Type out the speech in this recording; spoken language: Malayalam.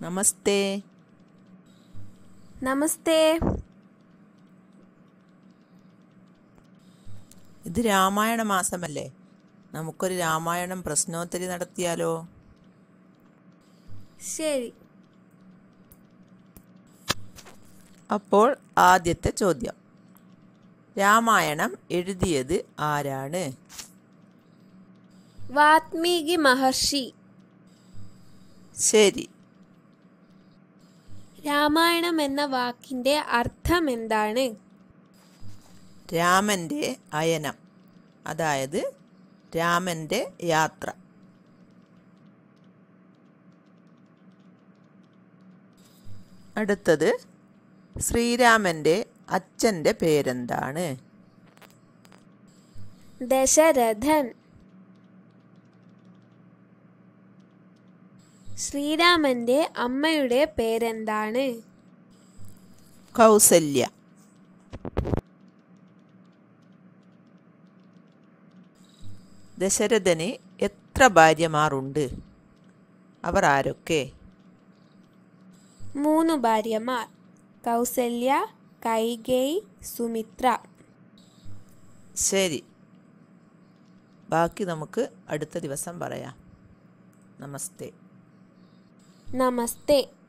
നമസ്തേ നമസ്തേ ഇത് രാമായണ മാസമല്ലേ നമുക്കൊരു രാമായണം പ്രശ്നോത്തരി നടത്തിയാലോ ശരി അപ്പോൾ ആദ്യത്തെ ചോദ്യം രാമായണം എഴുതിയത് ആരാണ് വാത്മീകി മഹർഷി ശരി രാമായണം എന്ന വാക്കിന്റെ അർത്ഥം എന്താണ് രാമൻ്റെ അയനം അതായത് രാമൻ്റെ യാത്ര അടുത്തത് ശ്രീരാമൻ്റെ അച്ഛൻ്റെ പേരെന്താണ് ദശരഥൻ ശ്രീരാമന്റെ അമ്മയുടെ പേരെന്താണ് കൗസല്യ ദശരഥന് എത്ര ഭാര്യമാരുണ്ട് അവർ ആരൊക്കെ മൂന്ന് ഭാര്യമാർ കൗസല്യ കൈകേയി സുമിത്ര ശരി ബാക്കി നമുക്ക് അടുത്ത ദിവസം പറയാം നമസ്തേ നമസ്തേ